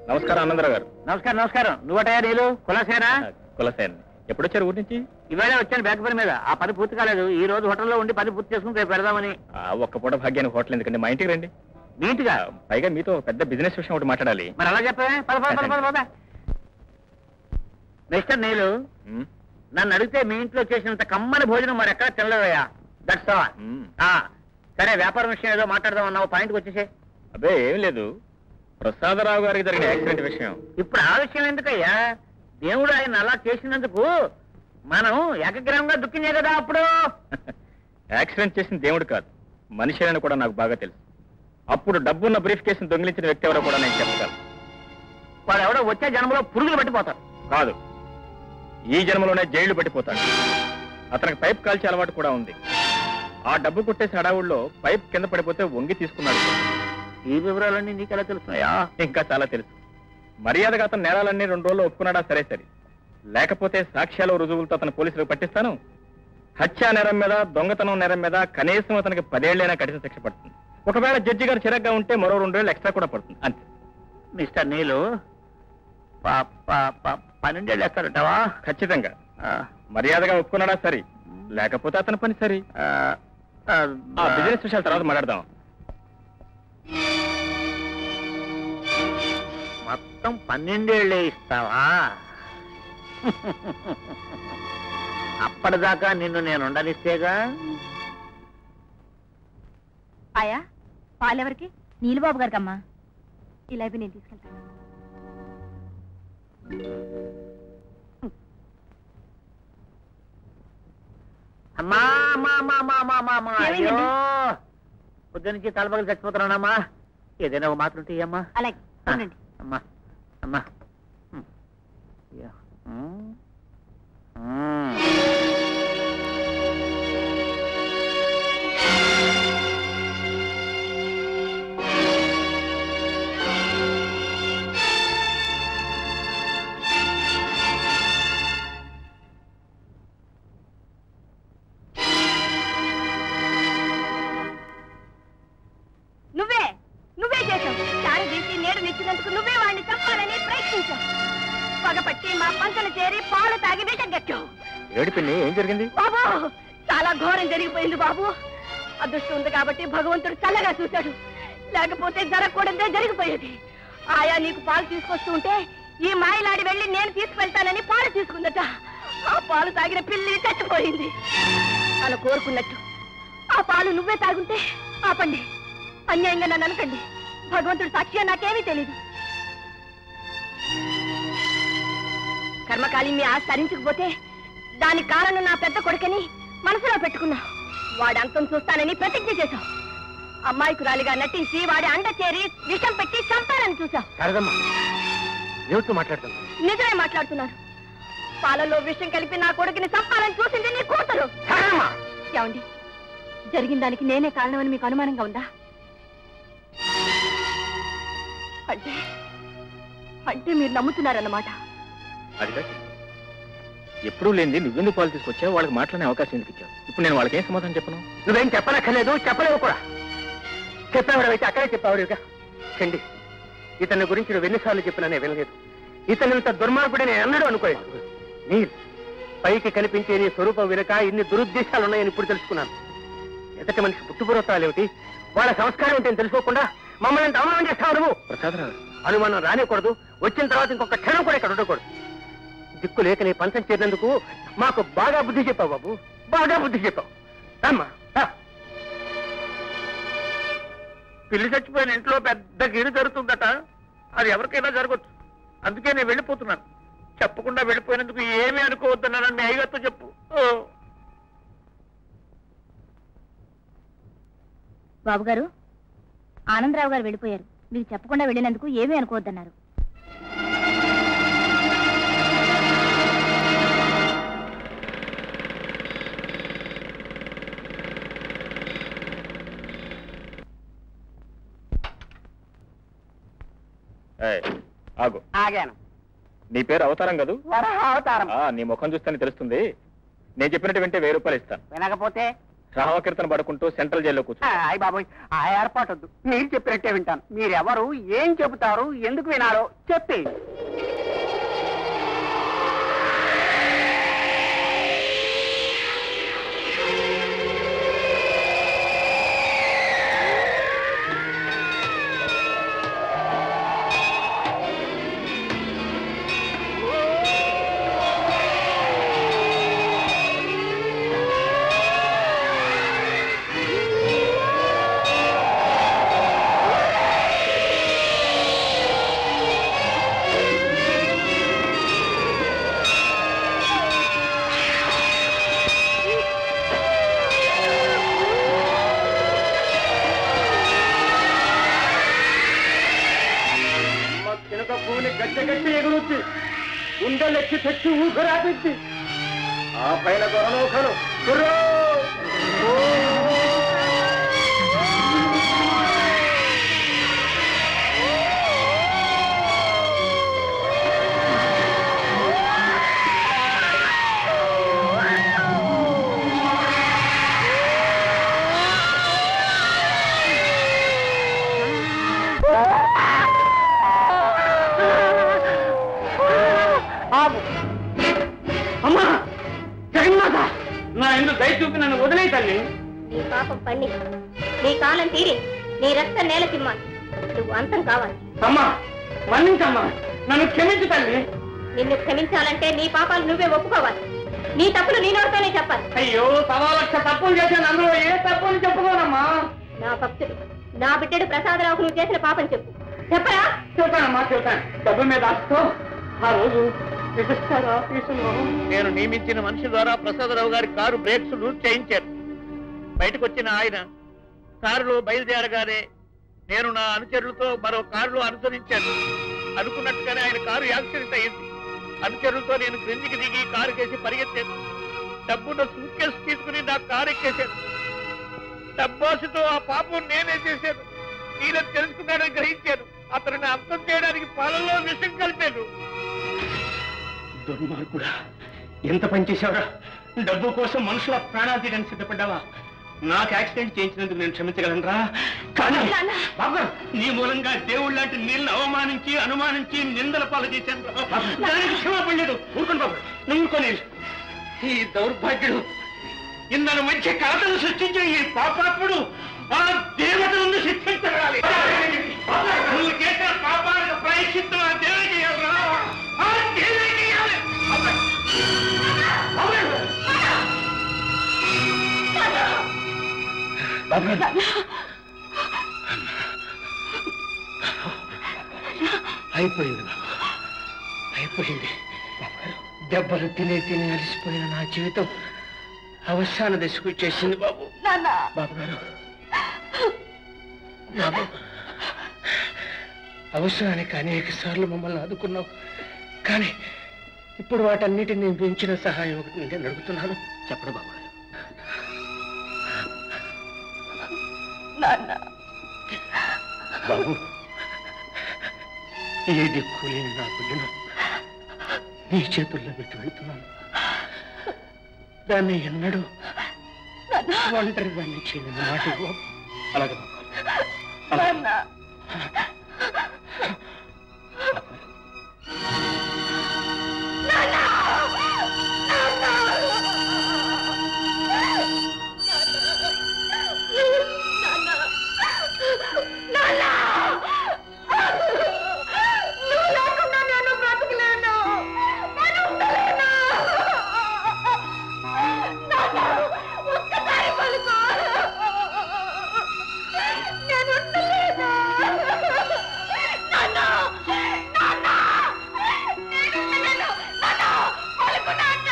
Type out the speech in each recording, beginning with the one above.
నమస్కారం ఆనందరావు గారు నమస్కారం నమస్కారం నువ్వటయా నీళ్ళు కులసేనా కులసేన్ ఎప్పుడు వచ్చారు ఊరి నుంచి ఇవాళ వచ్చాను బ్యాక్ పని మీద ఆ పని పూర్తి కాలేదు ఈ రోజు హోటల్లో ఉండి పని పూర్తి చేసుకుని రేపు పెడదామని ఆ, ఒక్క పూట భాగ్యానికి హోటల్ ఎందుకండి మా ఇంటికి రండి నీట్గా ఆ, పైగా మీతో పెద్ద బిజినెస్ విషయం ఒకటి మాట్లాడాలి మరి అలా చెప్పవే పద పద పద పద పద మిస్టర్ నీలు మ్, నన్ను అడిగితే మీ ఇంట్లో చేసినంత కమ్మని భోజనం మరి ఎక్కడ తినలేదయ్యా దట్స్ ఆల్ మ్. సరే వ్యాపారం విషయం ఏదో మాట్లాడదాం అన్నావు పాయింట్కి వచ్చేసే అబ్బే ఏం లేదు ప్రసాదరావు గారికి జరిగిన యాక్సిడెంట్ విషయం ఇప్పుడు ఆ విషయం ఎందుకయ్యా దేవుడు ఆయన అలా చేసినందుకు మనం ఏకగ్రహంగా దుఃఖించే కదా అప్పుడు యాక్సిడెంట్ చేసిన దేవుడు కాదు మనిషి అని కూడా నాకు బాగా తెలుసు అప్పుడు డబ్బున్న బ్రీఫ్ కేసును దొంగిలించిన వ్యక్తి ఎవరో కూడా నేను చెప్పగలను వాడు ఎవడో వచ్చే జన్మలో పురుగులు పట్టిపోతారు కాదు ఈ జన్మలోనే జైలు పట్టిపోతాడు అతనికి పైప్ కాల్చే అలవాటు కూడా ఉంది ఆ డబ్బు కొట్టేసి హడావుల్లో పైప్ కింద పడిపోతే వంగి తీసుకున్నాడు ఈ వివరాలన్నీ నీకెలా తెలుస్తున్నాయా ఇంకా చాలా తెలుసు మర్యాదగా అతను నేరాలన్నీ రెండు రోజులు ఒప్పుకున్నాడా సరే సరే లేకపోతే సాక్ష్యాలు రుజువులతో అతను పోలీసులకు పట్టిస్తాను హత్యా నేరం మీద దొంగతనం నేరం మీద కనీసం అతనికి పదేళ్లైనా కఠిన శిక్ష పడుతుంది ఒకవేళ జడ్జి గారు చిరగ్గా ఉంటే మరో రెండు వేలు ఎక్స్ట్రా కూడా పడుతుంది అంతే మిస్టర్ నీలు ప- ప- ప- పన్నెండేళ్ళు వేస్తారంటావా ఖచ్చితంగా ఆ, మర్యాదగా ఒప్పుకున్నాడా సరే లేకపోతే అతని పని సరి ఆ, ఆ, ఆ బిజినెస్ విషయాల తర్వాత మాట్లాడదాం మొత్తం పన్నెండేళ్లే ఇస్తావా అప్పటిదాకా నిన్ను నేను ఉండనిస్తేగా ఆయా పాలెవరికి నీలుబాబు గారికి అమ్మా ఇలా ఇవి నేను తీసుకెళ్తాను అమ్మా అమ్మా అమ్మా అమ్మా అమ్మా అమ్మా అమ్మా అయ్యో ఏమైందండి? పొద్దు నుంచి తలపగలు చచ్చిపోతున్నానమ్మా ఏదైనా ఒక మాత్రం తీయమ్మా అలాగే ఉండండి అమ్మా అమ్మా ఉమ్. అయ్యో. ఉమ్. ఉమ్. నువ్వే నువ్వే చేశావు చారు తీసి నేడు నిచ్చినందుకు నువ్వే వాడిని చంపాలని ప్రయత్నించావు పగపట్టి మా పంచలు చేరి పాలు తాగి విషం గట్టావు ఏడిపిండి ఏం జరిగింది బాబు చాలా ఘోరం జరిగిపోయింది బాబు అదృష్టం ఉంది కాబట్టి భగవంతుడు చల్లగా చూశాడు లేకపోతే జరగకూడదే జరిగిపోయేది ఆయా నీకు పాలు తీసుకొస్తూ ఉంటే ఈ మాయలాడి వెళ్ళి నేను తీసుకెళ్తానని పాలు తీసుకుందట ఆ పాలు తాగిన పిల్లి చచ్చిపోయింది తను కోరుకున్నట్టు ఆ పాలు నువ్వే తాగుంటే ఆపండి అన్యాయంగా నన్ను అనకండి భగవంతుడు సాక్షిగా నాకేమీ తెలీదు కర్మకాలి మీ ఆస్తి హరించకపోతే దానికి కారణం నా పెద్ద కొడుకని మనసులో పెట్టుకున్నా వాడి అంతం చూస్తానని ప్రతిజ్ఞ చేశావు అమ్మాయికురాలిగా నటించి వాడి అండ చేరి విషం పెట్టి చంపాలని చూశావు శారదమ్మా ఎవరితో మాట్లాడుతున్నా నిజమే మాట్లాడుతున్నాను పాలలో విషం కలిపి నా కొడుకుని చంపాలని చూసింది నీ కూతురు శారదమ్మా ఏమండి జరిగిన దానికి నేనే కారణమని మీకు అనుమానంగా ఉందా అంటే అంటే మీరు నమ్ముతున్నారన్నమాట అది కాదు. ఎప్పుడూ లేనిది నువ్వెందుకు పాలు తీసుకొచ్చావు వాళ్ళకి మాట్లాడే అవకాశం ఎందుకు ఇచ్చావు ఇప్పుడు నేను వాళ్ళకి ఏం సమాధానం చెప్పను నువ్వేం చెప్పనక్కర్లేదు చెప్పలేవు కూడా చెప్పేవాడవైతే అక్కడే చెప్పేవాడుగా చండి ఇతని గురించి నువ్వు ఎన్నిసార్లు చెప్పినా నేను వినలేదు ఇతను ఇంత దుర్మార్గుడే నేను అన్నాడు అనుకోలేదు నీల్ పైకి కనిపించే నీ స్వరూపం వెనుక ఇన్ని దురుద్దేశాలు ఉన్నాయని ఇప్పుడు తెలుసుకున్నాను ఎదటి మనిషి పుట్టుపూర్వతాలు ఏమిటి వాళ్ళ సంస్కారం ఏంటని తెలుసుకోకుండా మమ్మల్ని ఇంత అవమానం చేస్తావు నువ్వు ప్రసాదరావు అనుమానం రానికూడదు వచ్చిన తర్వాత ఇంకొక క్షణం కూడా ఇక్కడ ఉండకూడదు దిక్కు లేక నీ పంచం చేరినందుకు మాకు బాగా బుద్ధి చెప్పావు బాబు బాగా బుద్ధి చెప్పావు అమ్మా పిల్లి చచ్చిపోయిన ఇంట్లో పెద్ద గిరి జరుగుతుందట అది ఎవరికైనా జరగచ్చు అందుకే నేను వెళ్ళిపోతున్నాను చెప్పకుండా వెళ్ళిపోయినందుకు ఏమీ అనుకోవద్దన్నానని మీ అయ్యగారితో చెప్పు ఓ. బాబు గారు ఆనందరావు గారు వెళ్ళిపోయారు మీకు చెప్పకుండా వెళ్ళినందుకు ఏమీ అనుకోవద్దన్నారు ఏయ్, ఆగు ఆగాను నీ పేరు అవతారం కదూ వరహ అవతారం ఆ, నీ ముఖం చూస్తేనే తెలుస్తుంది నేను చెప్పినట్టు వింటే వెయ్యి రూపాయలు ఇస్తాను వినకపోతే రామకీర్తన పడుకుంటూ సెంట్రల్ జైల్లో కూర్చో అయ్య బాబోయ్ ఆ ఏర్పాటు వద్దు మీరు చెప్పినట్టే వింటాను మీరెవరు ఏం చెబుతారు ఎందుకు వినాలో చెప్పి చిలక భూమిని గట్టి గట్టి ఎగురుద్ది గుండెలెక్కి తెచ్చి ఊపిరాపిద్ది ఆ పైన గొరనౌకలు గుర్రో! ఆగు. అమ్మా జగన్మాత నా ఎందుకు దయ చూపి నన్ను వదిలేయి తల్లి నీ పాపం పండి నీ కాలం తీరి నీ రక్తం నేల తిమ్మాలి నువ్వు అంతం కావాలి అమ్మా మన్నించమ్మా నన్ను క్షమించు తల్లి నిన్ను క్షమించాలంటే నీ పాపాలు నువ్వే ఒప్పుకోవాలి నీ తప్పులు నీ నోటితోనే చెప్పాలి అయ్యో సవా లక్ష తప్పులు చేశాను అందులో ఏ తప్పులు చెప్పుకోనమ్మా నా భక్తుడు నా బిడ్డడు ప్రసాదరావుకు నువ్వు చేసిన పాపం చెప్పు చెప్పరా చెప్తానమ్మా చెప్తాను డబ్బు మీద ఆశతో ఆ రోజు రిజిస్టర్ ఆఫీసులో నేను నియమించిన మనిషి ద్వారా ప్రసాదరావు గారి కారు బ్రేక్స్ లూజ్ చేయించాను బయటకు వచ్చిన ఆయన కారులో బయలుదేరగానే నేను నా అనుచరులతో మరో కారులో అనుసరించాను అనుకున్నట్టుగానే ఆయన కారు యాక్సిడెంట్ అయింది అనుచరులతో నేను క్రిందికి దిగి కారు కేసి పరిగెత్తాను డబ్బున్న సూట్ కేసు తీసుకుని నా కారు ఎక్కేశాను డబ్బాసుతో ఆ పాపం నేనే చేశాను నేనే తెలుసుకున్నానని గ్రహించాను అతనిని అర్థం చేయడానికి పాలల్లో విషం కలిపాను దుర్మార్గుడా ఎంత పని చేశావురా డబ్బు కోసం మనుషుల ప్రాణాలు తీయడానికి సిద్ధపడ్డావా నాకు యాక్సిడెంట్ చేయించినందుకు నేను క్షమించగలనరా కానీ నాన్న. బాబు నీ మూలంగా దేవుళ్ళ లాంటి నీళ్ళని అవమానించి అనుమానించి నిందల పాలు చేశాను రా. దానికి క్షమాపణ లేదు ఊరుకోండి బాబు నువ్వు ఊరుకోని ఈ దౌర్భాగ్యుడు ఇందరి మధ్య కలతలు సృష్టించిన ఈ పాపాత్ముడు ఆ దేవత నుండి శిక్షించగలాలి నువ్వు చేసిన పాపాలకు ప్రయత్నిస్తున్న ఆ దేవుడికి చేయాలిరా. ఆ దేవుడికి చేయాలి. బాబు అయిపోయింది బాబు అయిపోయింది దెబ్బలు తినే తిని అలసిపోయిన నా జీవితం అవసాన దశకు వచ్చేసింది బాబు బాబు గారు బాబు అవసరానికి అనేక సార్లు మమ్మల్ని ఆదుకున్నావు కానీ ఇప్పుడు వాటన్నిటిని నేను పెంచిన సహాయం ఒకటి నేను అడుగుతున్నాను చెప్పడు బాబు గారు బాబు ఏ దిక్కు లేని నా బిడ్డను నీ చేతుల్లో పెట్టి వెళ్తున్నాను దాన్ని ఎన్నడూ ఒంటరి దాన్ని చేయని మాట ఇవ్వు. అలాగే బాబు అలాగే. నువ్వు లేకుండా నేను బ్రతకలేను నేను ఉండలేను నాన్న, ఒక్కసారి పలుకు నేను ఉండలేను నాన్న, నాన్న, నేను ఉండలేను. నాన్న, పలుకు నాన్న.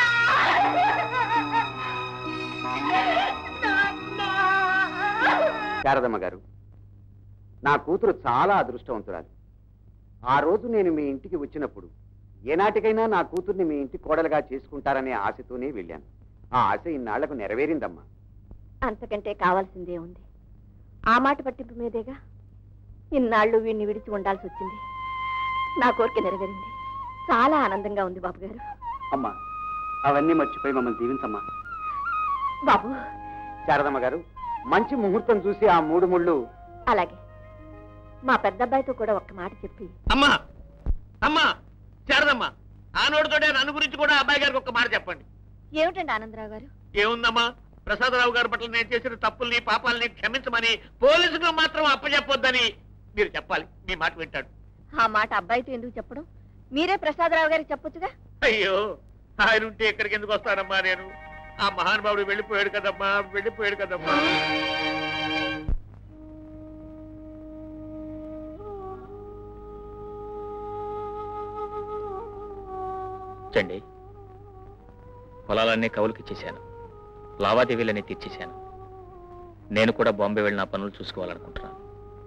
నాన్న. శారదమ్మ గారు నా కూతురు చాలా అదృష్టవంతురాలు ఆ రోజు నేను మీ ఇంటికి వచ్చినప్పుడు ఏనాటికైనా నా కూతుర్ని మీ ఇంటి కోడలుగా చేసుకుంటారనే ఆశతోనే వెళ్ళాను ఆ ఆశ ఇన్నాళ్లకు నెరవేరిందమ్మా అంతకంటే కావాల్సిందే ఉంది ఆ మాట పట్టింపు మీదేగా ఇన్నాళ్ళు వీడిని విడిచి ఉండాల్సి వచ్చింది నా కోరిక నెరవేరింది చాలా ఆనందంగా ఉంది బాబు గారు అమ్మా అవన్నీ మర్చిపోయి మమ్మల్ని దీవించమ్మా బాబు శారదమ్మ గారు మంచి ముహూర్తం చూసి ఆ మూడు ముళ్ళు అలాగే మా పెద్దబ్బాయితో కూడా ఒక్క మాట చెప్పి అమ్మా అమ్మా శారదమ్మా ఆ నోటితోటే నన్ను గురించి కూడా అబ్బాయి గారికి ఒక మాట చెప్పండి ఏమిటండి ఆనందరావు గారు ఏముందమ్మా ప్రసాదరావు గారి పట్ల నేను చేసిన తప్పుల్ని పాపాలని క్షమించమని పోలీసులకు మాత్రం అప్పచెప్పొద్దని మీరు చెప్పాలి మీ మాట వింటాడు ఆ మాట అబ్బాయితో ఎందుకు చెప్పడం మీరే ప్రసాదరావు గారికి చెప్పొచ్చుగా అయ్యో ఆయన ఉంటే ఇక్కడికి ఎందుకు వస్తానమ్మా నేను ఆ మహానుభావుడు వెళ్ళిపోయాడు కదమ్మా వెళ్ళిపోయాడు కదమ్మా చండి పొలాలన్నీ కవులకి ఇచ్చేశాను లావాదేవీలన్నీ తీర్చేశాను నేను కూడా బాంబే వెళ్ళి నా పనులు చూసుకోవాలనుకుంటున్నాను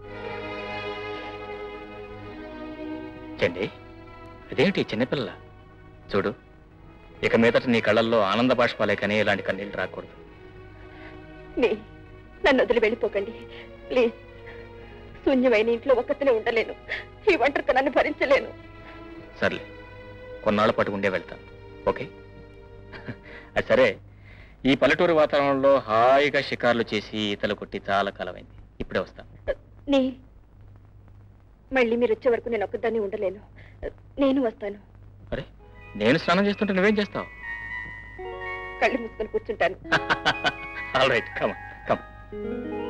చండి అదేమిటి చిన్నపిల్ల చూడు ఇక మీదట నీ కళ్ళల్లో ఆనంద బాష్పాలే కానీ ఇలాంటి కన్నీళ్ళు రాకూడదు నీ- నన్ను వదిలి వెళ్ళిపోకండి ప్లీజ్ శూన్యమైన ఇంట్లో ఒక్కతనే ఉండలేను ఈ ఒంటరితనాన్ని భరించలేను సర్లే కొన్నాళ్ళ పాటు ఉండే వెళ్తాను ఓకే అది సరే ఈ పల్లెటూరు వాతావరణంలో హాయిగా షికార్లు చేసి ఈతలు కొట్టి చాలా కాలమైంది ఇప్పుడే వస్తాను నీ మళ్ళీ మీరు వచ్చే వరకు నేను ఒక్కదాన్ని ఉండలేను నేను వస్తాను అరే నేను స్నానం చేస్తుంటే నువ్వేం చేస్తావు కళ్ళు మూసుకొని కూర్చుంటాను ఆల్ రైట్ కమ్ కమ్